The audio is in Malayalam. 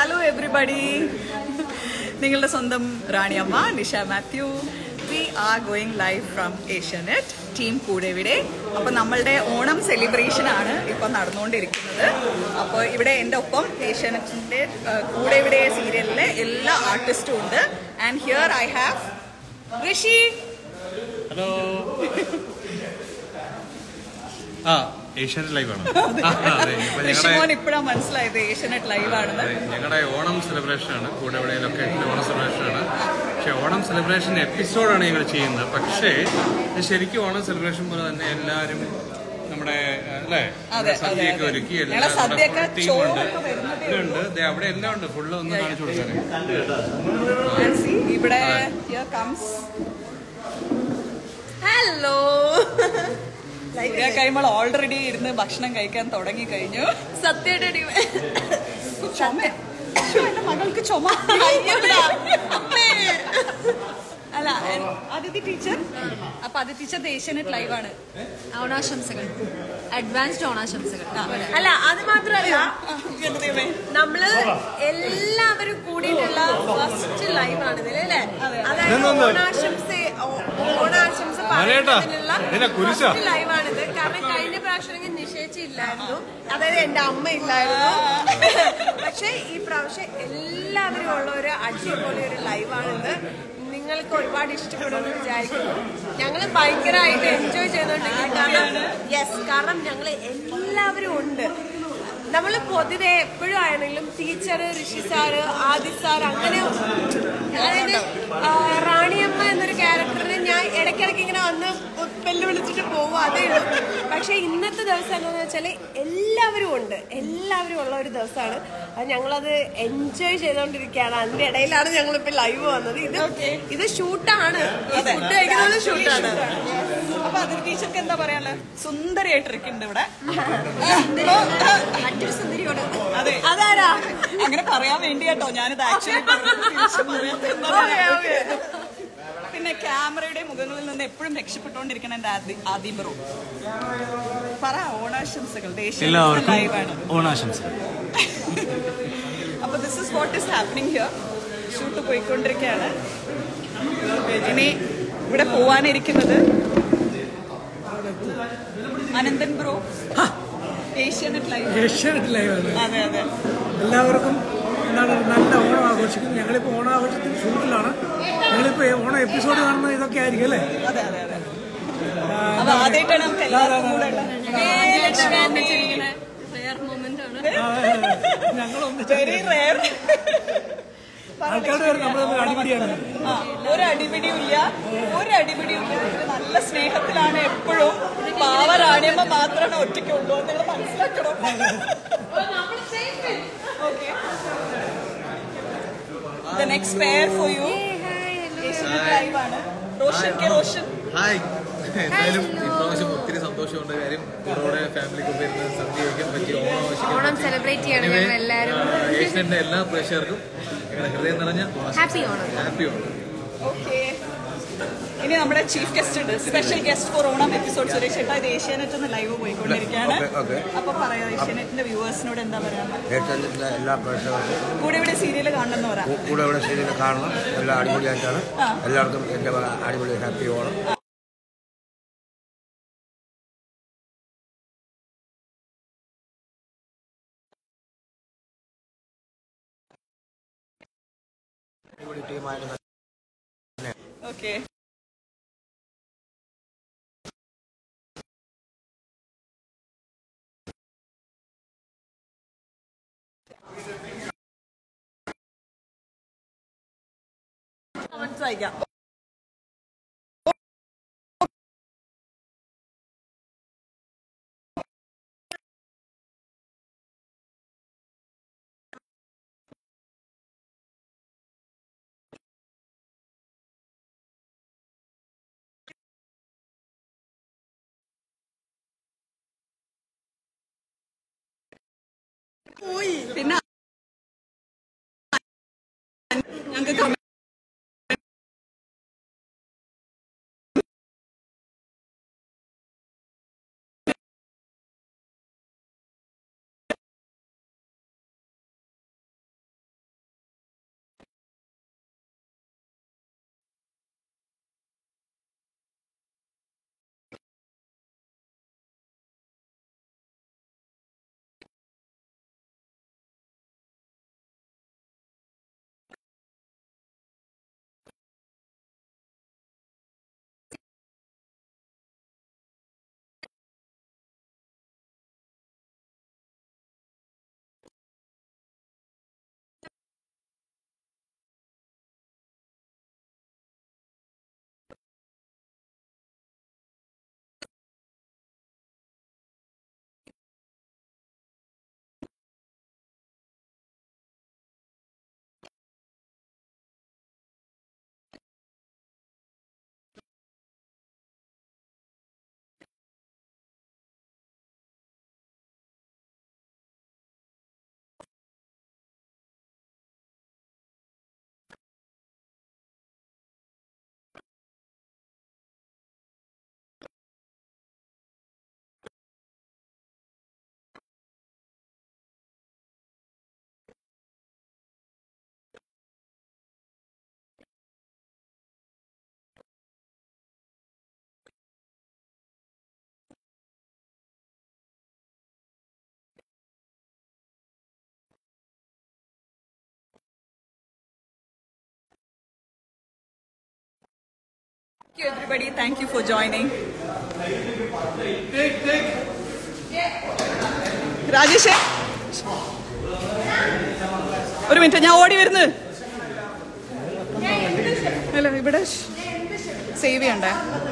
ഹലോ എവ്രിബഡി നിങ്ങളുടെ സ്വന്തം റാണിയമ്മ Nisha Mathew we are going live from Asianet team കൂടെവിടെ അപ്പോൾ നമ്മളുടെ ഓണം സെലിബ്രേഷൻ ആണ് ഇപ്പോൾ നടന്നുകൊണ്ടിരിക്കുന്നത് അപ്പോൾ ഇവിടെ എൻ്റെ ഒപ്പം ഏഷ്യാനെറ്റിൻ്റെ കൂടെവിടെ സീരിയലിലെ എല്ലാ ആർട്ടിസ്റ്റും ഉണ്ട് and here I have Rishi hello ആ ഏഷ്യാനെറ്റ് ലൈവ് ആണ് ആ, അതെ ഇപ്പൊ ഞങ്ങളുടെ ഋഷിമോൻ ഇപ്പോഴാണ് മനസ്സിലായത് ഏഷ്യാനെറ്റ് ലൈവ് ആണെന്ന് അതെ, ഞങ്ങളുടെ ഓണം സെലിബ്രേഷൻ ആണ് കൂടെ ഇവിടെ ലൊക്കേഷനിൽ ഓണം സെലിബ്രേഷൻ ആണ് പക്ഷെ ഓണം സെലിബ്രേഷൻ എപ്പിസോഡാണ് ഞങ്ങൾ ചെയ്യുന്നത് പക്ഷേ ഇത് ശരിക്കും ഓണം സെലിബ്രേഷൻ പോലെ തന്നെ എല്ലാവരും നമ്മുടെ അല്ലേ അതെ, സദ്യയൊക്കെ അതെ. ഒരുക്കി ഞങ്ങളുടെ എല്ലാവരും സദ്യയൊക്കെ full team ഉണ്ട് ചോറൊക്കെ വരുന്നതേ ഉണ്ട് ദേ അവിടെ എല്ലാം ഉണ്ട് ഫുള്ള് ഒന്ന് കാണിച്ചു കൊടുക്കാനേ And see, ഇവിടെ here comes ഹലോ കഴിയുമ്പോൾ ഓൾറെഡി ഇരുന്ന് ഭക്ഷണം കഴിക്കാൻ തുടങ്ങി കഴിഞ്ഞു സത്യമായിട്ട് ചുമ ശ്ശോ, എന്റെ മകൾക്ക് ചുമ അല്ല അതിഥി ടീച്ചർ അപ്പൊ അതിഥി ടീച്ചർ ഏഷ്യാനെറ്റ് ലൈവ് ആണ് ഓണാശംസകൾ അഡ്വാൻസ്ഡ് ഓണാശംസകൾ അല്ല അത് മാത്രല്ല നമ്മള് എല്ലാവരും കൂടിയിട്ടുള്ള ഫസ്റ്റ് ലൈവ് ആണ് ഇതിൽ അല്ലേ അതായത് ഓണാശംസ ഓ- ഓണാശംസ ഫസ്റ്റ് ലൈവ് ആണിത് കാരണം കഴിഞ്ഞ പ്രാവശ്യം നിശ്ചയിച്ചില്ലായിരുന്നു അതായത് എന്റെ അമ്മ ഇല്ലായിരുന്നു പക്ഷെ ഈ പ്രാവശ്യം എല്ലാവരും ഉള്ള ഒരു അടിപൊളി ഒരു ലൈവ് ആണിത് നിങ്ങൾക്ക് ഒരുപാട് ഇഷ്ടപ്പെടുമെന്ന് വിചാരിക്കുന്നു ഞങ്ങൾ ഭയങ്കരമായിട്ട് എൻജോയ് ചെയ്തോണ്ടിരിക്കുന്നു കാരണം യെസ് കാരണം ഞങ്ങൾ എല്ലാവരും ഉണ്ട് നമ്മൾ പൊതുവെ എപ്പോഴും ആണെങ്കിലും teacher Rishi sir Adi sir അങ്ങനെ അതായത് ആ, റാണിയമ്മ എന്നൊരു ക്യാരക്ടറിനെ ഞാൻ ഇടയ്ക്കിടയ്ക്ക് ഇങ്ങനെ വന്ന് വെല്ലുവിളിച്ചിട്ട് പോകും അതേ ഉള്ളൂ പക്ഷെ ഇന്നത്തെ ദിവസം എന്താണെന്ന് വെച്ചാൽ എല്ലാവരും ഉണ്ട് എല്ലാവരും ഉള്ള ഒരു ദിവസമാണ് അത് ഞങ്ങളത് എൻജോയ് ചെയ്തുകൊണ്ടിരിക്കുകയാണ് അതിന്റെ ഇടയിലാണ് ഞങ്ങളിപ്പോ ലൈവ് വന്നത് ഇത് ഇത് ഷൂട്ടാണ് ഫുഡ് കഴിക്കുന്നത് ഷൂട്ടാണ് അപ്പൊ അതിഥി ടീച്ചർക്ക് എന്താ പറയാനുള്ളത് സുന്ദരിയായിട്ടിരിക്കുന്നുണ്ട് ഇവിടെ മറ്റൊരു സുന്ദരിയോട് അതെ അതാരാ അങ്ങനെ പറയാൻ വേണ്ടി കേട്ടോ ഞാനിത് ആക്ച്വലി പിന്നെ ക്യാമറയുടെ മുഖങ്ങളിൽ നിന്ന് എപ്പോഴും രക്ഷപ്പെട്ടുകൊണ്ടിരിക്കണം എന്റെ ആദി- ആദി ബ്രോ പറ ഓണാശംസകൾ എല്ലാവർക്കും ലൈവാണ് ഓണാശംസകൾ അപ്പൊ this is what is happening here shoot പോയിക്കൊണ്ടിരിക്കുകയാണ് ഇനി ഇവിടെ പോവാനിരിക്കുന്നത് അനന്തൻ ബ്രോ ഏഷ്യാനെറ്റ് ലൈവ് ഏഷ്യാനെറ്റ് ലൈവാണ് അതെ അതെ എല്ലാവർക്കും എന്താണ് നല്ല ഓണം ആഘോഷിക്കുന്നു ഞങ്ങളിപ്പോൾ ഓണാഘോഷത്തിന് ഷൂട്ടിലാണ് ഞങ്ങളിപ്പോൾ ഓണം എപ്പിസോഡ് കാണുന്നത് ഇതൊക്കെ ആയിരിക്കും അല്ലേ അതെ അതെ അതെ അപ്പൊ ആദ്യമായിട്ടാണ് നമുക്ക് എല്ലാവർക്കും കൂടെ ഉള്ള റെയർ മൊമെന്റ് ആണ് ഞങ്ങളൊന്ന് വെരി റെയർ ആൾക്കാരുടെ പേര് നമ്മൾ തമ്മിൽ അടിപിടിയാണ് ഒരു അടിപിടിയും ഇല്ല ഒരു അടിപിടിയും ഇല്ല ഇവര് നല്ല സ്നേഹത്തിലാണ് എപ്പോഴും പാവ റാണിയമ്മ മാത്രമാണ് ഒറ്റയ്ക്കുള്ളൂ എന്ന് നിങ്ങൾ മനസ്സിലാക്കണം the next pair for you live ആണ് റോഷൻ കെ റോഷൻ ഹായ് എന്തായാലും ഇപ്രാവശ്യം ഒത്തിരി സന്തോഷമുണ്ട് കാര്യം കൂടെ ഫാമിലിക്ക് വരുന്ന സദ്യ വയ്ക്കാൻ പറ്റി ഓണം ആവശ്യം ഓണം സെലിബ്രേറ്റ് ചെയ്യണം ഞങ്ങൾ എല്ലാവരും ഏഷ്യന്റെ എല്ലാ പ്രേക്ഷകർക്കും ഞങ്ങളുടെ ഹൃദയം നിറഞ്ഞ happy Onam happy Onam okay ഇനി നമ്മുടെ ചീഫ് ഗസ്റ്റ് ഉണ്ട് special guest for Onam episode Suresh ചേട്ടാ ഇത് ഏഷ്യാനെറ്റ് ഒന്ന് ലൈവ് പോയിക്കൊണ്ടിരിക്കുകയാണ് അപ്പൊ പറയാ ഏഷ്യാനെറ്റിന്റെ വ്യൂവേഴ്സിനോട് എന്താ പറയാ ഏഷ്യാനെറ്റിലെ എല്ലാ പ്രേക്ഷകർക്കും കൂടെ ഇവിടെ സീരിയൽ കാണണമെന്ന് പറയാം കൂ- കൂടെ ഇവിടെ സീരിയൽ കാണണം എല്ലാം അടിപൊളിയായിട്ടാണ് എല്ലാവർക്കും എൻ്റെ വക അടിപൊളി ഹാപ്പി ഓണം അടിപൊളി ടീമായിട്ട് ഓക്കെ മനസ്സിലാക്കാം പിന്നെ ഞങ്ങൾക്ക് Thank you everybody. Thank you for joining. രാജേഷേ ഒരു മിനിറ്റ് ഞാൻ ഓടി വരുന്നു അല്ല ഇവിടെ സേവ് ചെയ്യണ്ടേ